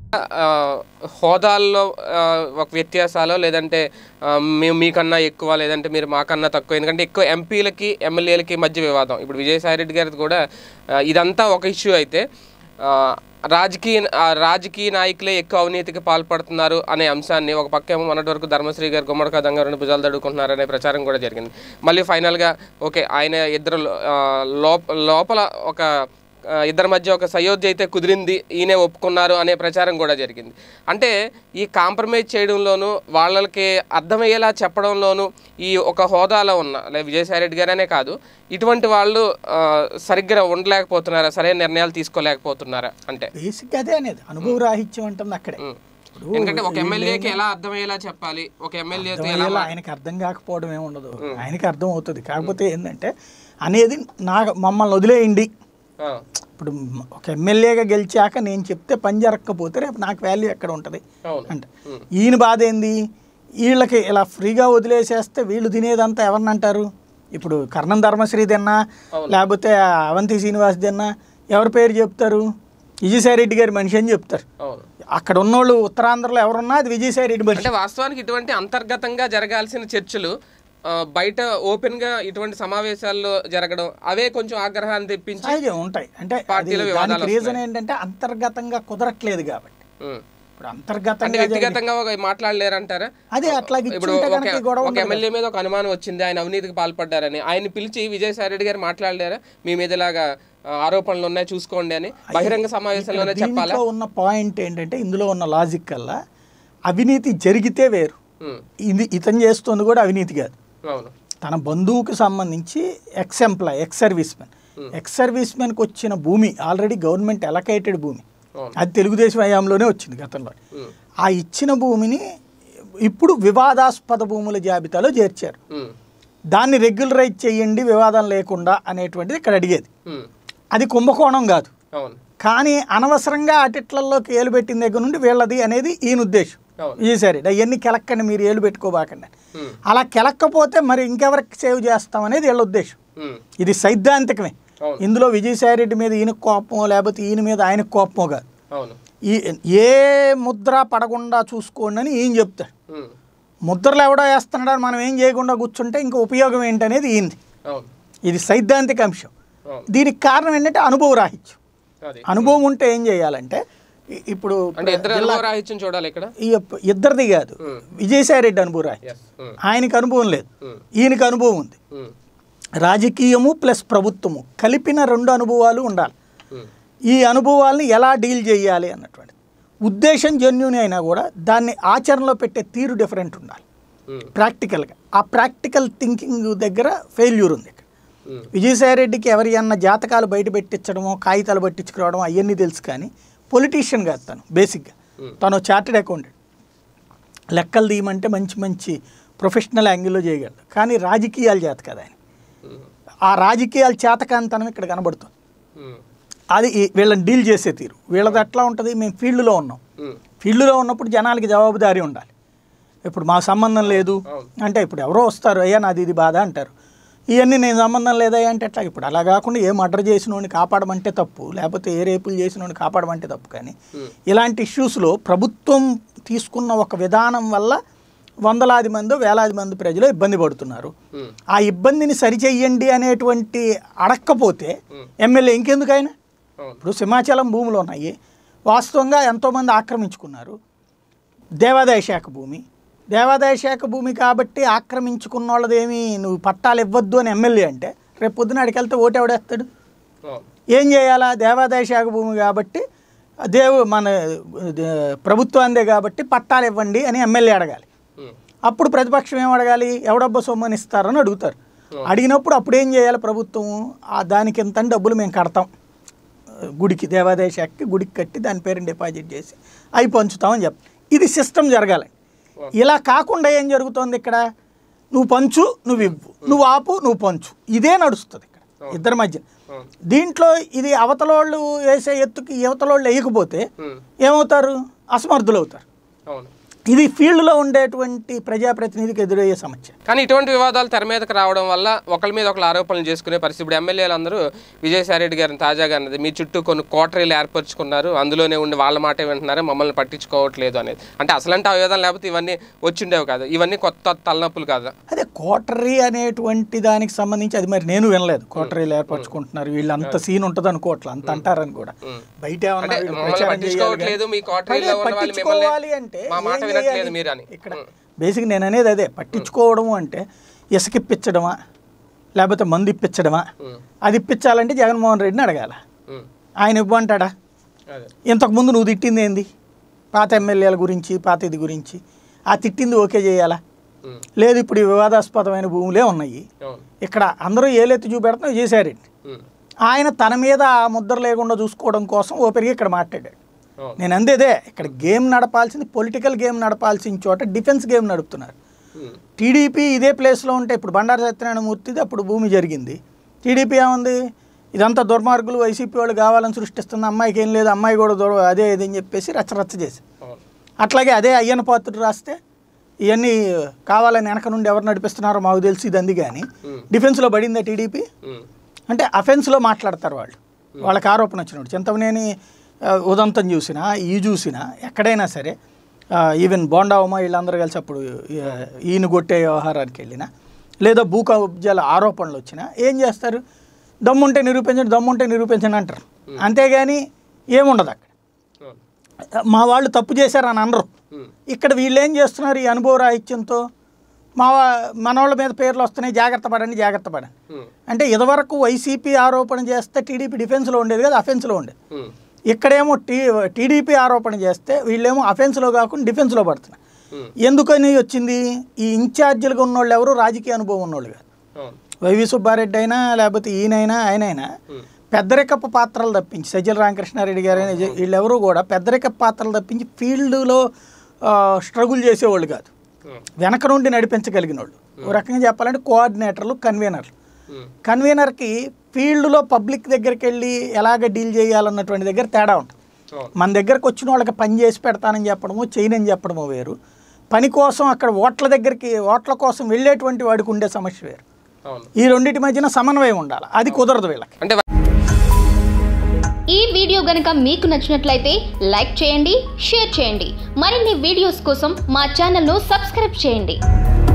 ఆ, హోదాల్లో ఆ, ఒక వ్యత్యాసాలు లేదంటే ఆ, మేము మీకన్నా ఎక్కువ లేదంటే మీరు మాకన్నా తక్కువ ఎందుకంటే ఎక్కువ ఎంపీలకి ఎమ్మెల్యేలకి మధ్య వివాదం ఇప్పుడు విజయసాయి రెడ్డి గారిది కూడా ఆ, ఇదంతా ఒక ఇష్యూ అయితే ఆ, రాజకీయ ఆ, రాజకీయ నాయకులే ఎక్కువ అవినీతికి పాల్పడుతున్నారు అనే అంశాన్ని ఒక పక్క ఏమో మొన్నటి వరకు ధర్మశ్రీ గారు గుమ్మడికా దంగా రెండు భుజాలు తడుకుంటున్నారు అనే ప్రచారం కూడా జరిగింది మళ్ళీ ఫైనల్గా ఓకే ఆయన ఇద్దరు ఆ, లోప లోపల ఒక ఆ, ఇద్దరి మధ్య ఒక సయోధ్య అయితే కుదిరింది ఈయనే ఒప్పుకున్నారు అనే ప్రచారం కూడా జరిగింది అంటే ఈ కాంప్రమైజ్ చేయడంలోనూ వాళ్ళకి అర్థమయ్యేలా చెప్పడంలోనూ ఈ ఒక హోదాలో ఉన్న లేదా విజయసాయి రెడ్డి గారనే కాదు ఇటువంటి వాళ్ళు ఆ, సరిగ్గా ఉండలేకపోతున్నారా సరైన నిర్ణయాలు తీసుకోలేకపోతున్నారా అంటే బేసిక్ అదే అనేది అనుభవ రాహిత్యం ఉంటుంది అక్కడే ఉం. ఇప్పుడు ఎందుకంటే ఒక ఎమ్మెల్యేకి ఎలా అర్థమయ్యేలా చెప్పాలి ఒక ఎమ్మెల్యేతో ఎలా అర్థమయ్యేలా ఆయనకి అర్థం కాకపోవడం ఏమి ఉండదు ఆయనకి అర్థం అవుతుంది కాకపోతే ఏంటంటే అనేది నా మమ్మల్ని వదిలేయండి ఆ, ఇప్పుడు ఒక ఎమ్మెల్యేగా గెలిచాక నేను చెప్తే పని జరగకపోతే రేపు నాకు వాల్యూ ఎక్కడ ఉంటుంది అవును అంటే ఈయన బాధ ఏంది వీళ్ళకి ఇలా ఫ్రీగా వదిలేసేస్తే వీళ్ళు తినేదంతా ఎవరిని అంటారు ఇప్పుడు కర్ణం ధర్మశ్రీ తిన్నా లేకపోతే అవంతి శ్రీనివాస్ తిన్నా ఎవరి పేరు చెప్తారు విజయసాయి రెడ్డి గారి మనిషి అని చెప్తారు అవును అక్కడ ఉన్నోళ్ళు ఉత్తరాంధ్రలో ఎవరున్నా అది విజయసాయి రెడ్డి మనిషి అంటే వాస్తవానికి ఇటువంటి అంతర్గతంగా జరగాల్సిన చర్చలు ఆ, బయట ఓపెన్ గా ఇటువంటి సమావేశాల్లో జరగడం అవే కొంచెం ఆగ్రహాన్ని తెప్పించి సహజం ఉంటాయి అంటే అది పార్టీలో వివాదాలు దానికి రీజన్ ఏంటంటే అంతర్గతంగా కుదరట్లేదు కాబట్టి ఉం. ఇప్పుడు అంటే అంతర్గతంగా వ్యక్తిగతంగా ఒక మాట్లాడలేరంటారా అదే అట్లా ఇప్పుడు ఇచ్చుంటే ఒక కనుక ఈ గొడవ ఒక ఎమ్మెల్యే మీద ఒక అనుమానం వచ్చింది ఆయన అవినీతికి పాల్పడ్డారని ఆయన పిలిచి విజయసాయి రెడ్డి గారు మాట్లాడలేరా మీ మీద ఇలాగా ఆ, ఆరోపణలు ఉన్నాయి చూసుకోండి అని బహిరంగ సమావేశంలోనే చెప్పాలా దీంట్లో ఉన్న పాయింట్ ఏంటంటే ఇందులో ఉన్న లాజిక్ కల్లా అవినీతి జరిగితే వేరు ఉం. ఇది ఇతను చేస్తుంది కూడా అవినీతి కాదు అవును తన బంధువుకు సంబంధించి ex employ ex service men ex service మెన్కి వచ్చిన భూమి ఆల్రెడీ గవర్నమెంట్ ఎలకేటెడ్ భూమి అవును. అది తెలుగుదేశం హయాంలోనే వచ్చింది గతంలో ఉం. ఆ ఇచ్చిన భూమిని ఇప్పుడు వివాదాస్పద భూముల జాబితాలో చేర్చారు ఉం. దాన్ని రెగ్యులరైజ్ చేయండి వివాదం లేకుండా అనేటువంటిది ఇక్కడ అడిగేది ఉం. అది కుంభకోణం కాదు అవును కానీ అనవసరంగా అటిట్లలోకి ఏలు పెట్టిన దగ్గర నుండి వీళ్ళది అనేది ఈయన ఉద్దేశం అవును విజయసాయి అవన్నీ కెలక్కండి మీరు ఏలు పెట్టుకోబాకండి ఉం. అలా కెలక్కపోతే మరి ఇంకెవరికి సేవ్ చేస్తాం అనేది వీళ్ళ ఉద్దేశం ఉం. ఇది సైద్ధాంతికమే అవును. ఇందులో విజయసాయి రెడ్డి మీద ఈయనకు కోపమో లేకపోతే ఈయన మీద ఆయనకు కోపమో కాదు అవును ఈ ఏ ముద్ర పడకుండా చూసుకోండి అని ఈయన చెప్తాడు ఉం. ముద్రలు ఎవడో వేస్తున్నాడని మనం ఏం చేయకుండా కూర్చుంటే ఇంకా ఉపయోగం ఏంటనేది ఈయనది అవును ఇది సైద్ధాంతిక అంశం అవును దీనికి కారణం ఏంటంటే అనుభవ రాహిత్యం అది అనుభవం ఉంటే ఏం చేయాలంటే ఇ- ఇప్పుడు అంటే ఇద్దరు అనుభవ రాహిత్యం చూడాలి ఇక్కడ ఈ యొక్క- ఇద్దరిది కాదు విజయసాయి రెడ్డి అనుభవం రాహిత్యం ఎస్ ఆయనకి అనుభవం లేదు ఉం. ఈయనకి అనుభవం ఉంది రాజకీయము ప్లస్ ప్రభుత్వము కలిపిన రెండు అనుభవాలు ఉండాలి ఈ అనుభవాల్ని ఎలా డీల్ చేయాలి అన్నటువంటిది ఉద్దేశం జెన్యున్ అయినా కూడా దాన్ని ఆచరణలో పెట్టే తీరు డిఫరెంట్ ఉండాలి ప్రాక్టికల్గా ఆ ప్రాక్టికల్ థింకింగ్ దగ్గర ఫెయిల్యూర్ ఉంది ఇక్కడ విజయసాయి రెడ్డికి ఎవరి అన్న జాతకాలు బయట పెట్టించడమో కాగితాలు పట్టించుకురావడం అవన్నీ తెలుసు కానీ పొలిటీషియన్ కాదు తను బేసిక్గా తను చార్టెడ్ అకౌంటెంట్ లెక్కలు తీయమంటే మంచి మంచి ప్రొఫెషనల్ యాంగిల్లో చేయగలడు కానీ రాజకీయాలు చేత కదా ఆయన ఆ రాజకీయాల చేతకాంతనం ఇక్కడ కనబడుతుంది అది ఈ- వీళ్ళని డీల్ చేసే తీరు వీళ్ళది ఎట్లా ఉంటుంది మేము ఫీల్డ్లో ఉన్నాం ఫీల్డ్లో ఉన్నప్పుడు జనాలకి జవాబుదారీ ఉండాలి ఇప్పుడు మా సంబంధం లేదు అంటే ఇప్పుడు ఎవరో వస్తారు అయ్యా నాది ఇది బాధ అంటారు ఇవన్నీ నేను సంబంధం లేదా అంటే ఎట్లా ఇప్పుడు అలా కాకుండా ఏ మర్డర్ చేసినోడిని కాపాడమంటే తప్పు లేకపోతే ఏ రేపులు చేసినోడిని కాపాడమంటే తప్పు కానీ ఇలాంటి ఇష్యూస్లో ప్రభుత్వం తీసుకున్న ఒక విధానం వల్ల వందలాది మంది వేలాది మంది ప్రజలు ఇబ్బంది పడుతున్నారు ఆ ఇబ్బందిని సరిచెయ్యండి అనేటువంటి అడక్కపోతే ఎమ్మెల్యే ఇంకెందుకు ఆయన అవును ఇప్పుడు సింహాచలం భూములు ఉన్నాయి వాస్తవంగా ఎంతోమంది ఆక్రమించుకున్నారు దేవాదాయ శాఖ భూమి దేవాదాయ శాఖ భూమి కాబట్టి ఆక్రమించుకున్న వాళ్ళదేమి నువ్వు పట్టాలు ఇవ్వద్దు అని ఎమ్మెల్యే అంటే రేపు పొద్దున అడికి వెళ్తే ఓటు ఎవడేస్తాడు అవును ఏం చేయాలా దేవాదాయ శాఖ భూమి కాబట్టి దేవు మన దే- ప్రభుత్వాందే కాబట్టి పట్టాలు ఇవ్వండి అని ఎమ్మెల్యే అడగాలి ఉమ్. అప్పుడు ప్రతిపక్షం ఏం అడగాలి ఎవడబ్బా సొమ్మని ఇస్తారని అడుగుతారు అడిగినప్పుడు అప్పుడు ఏం చేయాలి ప్రభుత్వం ఆ దానికి ఎంత అని డబ్బులు మేము కడతాం గుడికి దేవాదాయ శాఖకి గుడికి కట్టి దాని పేరుని డిపాజిట్ చేసి అవి పంచుతామని చెప్తాం ఇది సిస్టమ్ జరగాలి ఇలా కాకుండా ఏం జరుగుతోంది ఇక్కడ నువ్వు పంచు నువ్వు ఇవ్వు నువ్వు ఆపు నువ్వు పంచు ఇదే నడుస్తుంది ఇక్కడ ఇద్దరి మధ్య అవును దీంట్లో ఇది అవతలోళ్ళు వేసే ఎత్తుకి యువతలోళ్ళు వేయకపోతే ఉమ్. ఏమవుతారు అసమర్థులు అవుతారు అవును ఇది ఫీల్డ్లో ఉండేటువంటి ప్రజాప్రతినిధికి ఎదురయ్యే సమస్య కానీ ఇటువంటి వివాదాలు తెర మీదకి రావడం వల్ల ఒకరి మీద ఒకరు ఆరోపణలు చేసుకునే పరిస్థితి ఇప్పుడు ఎమ్మెల్యేలు అందరూ విజయసాయి రెడ్డి గారిని తాజాగా అన్నది మీ చుట్టూ కొన్ని కోటరీలు ఏర్పరచుకున్నారు అందులోనే ఉండి వాళ్ళ మాట వింటున్నారు మమ్మల్ని పట్టించుకోవట్లేదు అనేది అంటే అసలంటే ఆ వివాదాలు లేకపోతే ఇవన్నీ వచ్చిండేవి కాదు ఇవన్నీ కొత్త తలనొప్పులు కాదు అదే కోటరీ అనేటువంటి దానికి సంబంధించి అది మరి నేను వినలేదు కోటరీలు ఏర్పరచుకుంటున్నారు వీళ్ళు అంత సీన్ ఉంటుంది అనుకోవట్లేదు అంత అంటారని కూడా బయట ఏమన్నా అంటే వీళ్ళు మమ్మల్ని ప్రచారం చేయాలి పట్టించుకోవట్లేదు మీ కోటరీలో ఉన్న వాళ్ళు పట్టించుకోవాలి మిమ్మల్ని అంటే మా మాట ఏం వినట్లేదు చేయాలి? మీరు అని ఇక్కడ బేసిక్ నేను అనేది అదే పట్టించుకోవడము అంటే ఇసుకిప్పించడమా లేకపోతే మందు ఇప్పించడమా ఉమ్, అది ఇప్పించాలంటే జగన్మోహన్ రెడ్డిని అడగాల ఉమ్, ఆయన ఇవ్వంటాడా అదే ఇంతకుముందు నువ్వు తిట్టింది ఏంది పాత ఎమ్మెల్యేల గురించి పాత ఇది గురించి ఆ తిట్టింది ఓకే చేయాలా ఉమ్, లేదు ఇప్పుడు ఈ వివాదాస్పదమైన భూములే ఉన్నాయి అవును ఇక్కడ అందరూ ఏలెత్తి చూపెడుతున్నా విజయసాయిరెడ్డి ఉమ్, ఆయన తన మీద ఆ ముద్ర లేకుండా చూసుకోవడం కోసం ఓ పెరిగి ఇక్కడ మాట్లాడాడు అవును నేను అందేదే ఇక్కడ గేమ్ నడపాల్సింది పొలిటికల్ గేమ్ నడపాల్సిన చోట డిఫెన్స్ గేమ్ నడుపుతున్నారు ఉమ్, టీడీపీ ఇదే ప్లేస్లో ఉంటే ఇప్పుడు బండారు సత్యనారాయణ మూర్తిది అప్పుడు భూమి జరిగింది టీడీపీ ఏముంది ఇదంతా దుర్మార్గులు వైసీపీ వాళ్ళు కావాలని సృష్టిస్తుంది అమ్మాయికి ఏం లేదు అమ్మాయి కూడా దూర అదే ఇది అని చెప్పేసి రచ్చరచ్చ చేసి అవును అట్లాగే అదే అయ్యన్న పాత్రుడు రాస్తే ఇవన్నీ కావాలని వెనక నుండి ఎవరు నడిపిస్తున్నారో మాకు తెలిసి ఇది అంది కానీ ఉమ్, డిఫెన్స్లో పడిందా టీడీపీ ఉమ్, అంటే అఫెన్స్లో మాట్లాడతారు వాళ్ళు వాళ్ళకి ఆరోపణ వచ్చినప్పుడు చింతమనేని ఆ, ఉదంతం చూసినా ఈ చూసినా ఎక్కడైనా సరే ఈవెన్ బోండావమ్మ వీళ్ళందరూ కలిసి అప్పుడు ఆ, ఈయన కొట్టే వ్యవహారానికి వెళ్ళినా లేదా భూ కబ్జాల ఆరోపణలు వచ్చినా ఏం చేస్తారు దమ్ముంటే నిరూపించండి దమ్ముంటే నిరూపించండి అంటారు అంతేగాని ఏముండదు అక్కడ అవును మా వాళ్ళు తప్పు చేశారని అనరు ఉమ్, ఇక్కడ వీళ్ళు ఏం చేస్తున్నారు ఈ అనుభవ రాహిత్యంతో మా వా- మనోళ్ళ మీద పేర్లు వస్తున్నాయి జాగ్రత్త పడండి జాగ్రత్త పడండి ఉమ్, అంటే ఇదివరకు వైసీపీ ఆరోపణ చేస్తే టీడీపీ డిఫెన్స్లో ఉండేది కదా అఫెన్స్లో ఉండేది ఉమ్, ఇక్కడేమో టీ టీడీపీ ఆరోపణ చేస్తే వీళ్ళేమో అఫెన్స్లో కాకుండా డిఫెన్స్లో పడుతున్నారు ఉమ్, ఎందుకని వచ్చింది ఈ ఇన్ఛార్జీలుగా ఉన్నోళ్ళు ఎవరు రాజకీయ అనుభవం ఉన్నోళ్ళు కాదు అవును వైవి సుబ్బారెడ్డి అయినా లేకపోతే ఈయనైనా ఆయనైనా ఉమ్, పెద్దరికప్ప పాత్రలు తప్పించి సజ్జల రామకృష్ణారెడ్డి గారు అయినా జ- వీళ్ళెవరూ కూడా పెద్దరికప్ప పాత్రలు తప్పించి ఫీల్డ్లో స్ట్రగుల్ చేసేవాళ్ళు కాదు ఉమ్, వెనక నుండి నడిపించగలిగిన వాళ్ళు ఓ రకంగా చెప్పాలంటే కోఆర్డినేటర్లు కన్వీనర్లు ఉమ్, కన్వీనర్కి ఫీల్డ్లో పబ్లిక్ దగ్గరికి వెళ్ళి ఎలాగ డీల్ చేయాలన్నటువంటి దగ్గర తేడా ఉంటుంది అవును మన దగ్గరకు వచ్చిన వాళ్ళకి పని చేసి పెడతానని చెప్పడము చేయనని చెప్పడము వేరు పని కోసం అక్కడ ఓట్ల దగ్గరికి ఓట్ల కోసం వెళ్ళేటువంటి వాడికి ఉండే సమస్య వేరు అవును ఈ రెండింటి మధ్యన సమన్వయం ఉండాలి అది కుదరదు వీళ్ళకి అంటే ఈ వీడియో గనుక మీకు నచ్చినట్లయితే లైక్ చేయండి షేర్ చేయండి మరిన్ని వీడియోస్ కోసం మా ఛానల్ను సబ్స్క్రైబ్ చేయండి